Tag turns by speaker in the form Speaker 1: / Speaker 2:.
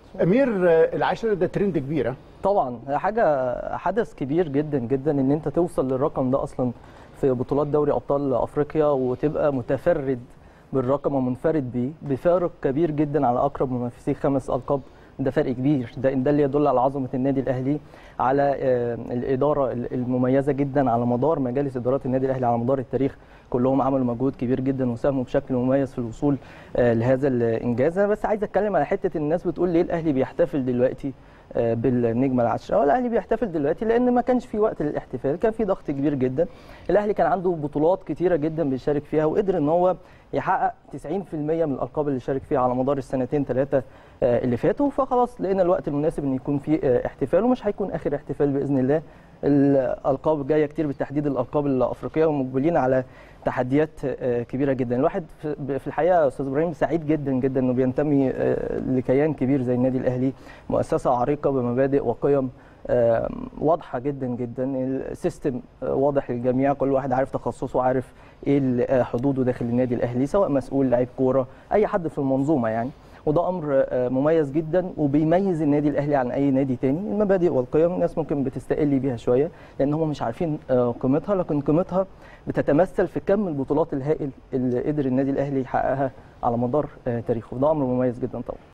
Speaker 1: امير آه، العاشره ده ترند كبير ها؟
Speaker 2: طبعا حاجه حدث كبير جدا جدا ان انت توصل للرقم ده اصلا في بطولات دوري ابطال افريقيا وتبقى متفرد بالرقم ومنفرد بيه بفارق كبير جدا على اقرب منافسيه خمس القاب ده فرق كبير ده ده اللي يدل على عظمه النادي الاهلي على آه، الاداره المميزه جدا على مدار مجالس ادارات النادي الاهلي على مدار التاريخ كلهم عملوا مجهود كبير جدا وساهموا بشكل مميز في الوصول آه، لهذا الانجاز انا بس عايز اتكلم على حته الناس بتقول ليه الاهلي بيحتفل دلوقتي آه، بالنجمه العشره هو الاهلي بيحتفل دلوقتي لان ما كانش في وقت للاحتفال كان في ضغط كبير جدا الاهلي كان عنده بطولات كتيره جدا بيشارك فيها وقدر ان هو يحقق 90% من الالقاب اللي شارك فيها على مدار السنتين ثلاثه اللي فاتوا فخلاص لقينا الوقت المناسب ان يكون في آه، احتفال ومش هيكون اخر احتفال باذن الله الالقاب جايه كتير بالتحديد الالقاب الافريقيه ومقبلين على تحديات آه، كبيره جدا الواحد في في الحقيقه يا استاذ ابراهيم سعيد جدا جدا انه بينتمي آه، لكيان كبير زي النادي الاهلي مؤسسه عريقه بمبادئ وقيم آه، واضحه جدا جدا السيستم آه، واضح للجميع كل واحد عارف تخصصه عارف ايه ال- آه، حدوده داخل النادي الاهلي سواء مسؤول لعيب كوره اي حد في المنظومه يعني وده امر آه، مميز جدا وبيميز النادي الاهلي عن اي نادي تاني المبادئ والقيم الناس ممكن بتستقل بيها شويه لان هم مش عارفين آه، قيمتها لكن قيمتها بتتمثل في كم البطولات الهائل اللي قدر النادي الاهلي يحققها على مدار آه، تاريخه ده امر مميز جدا طبعا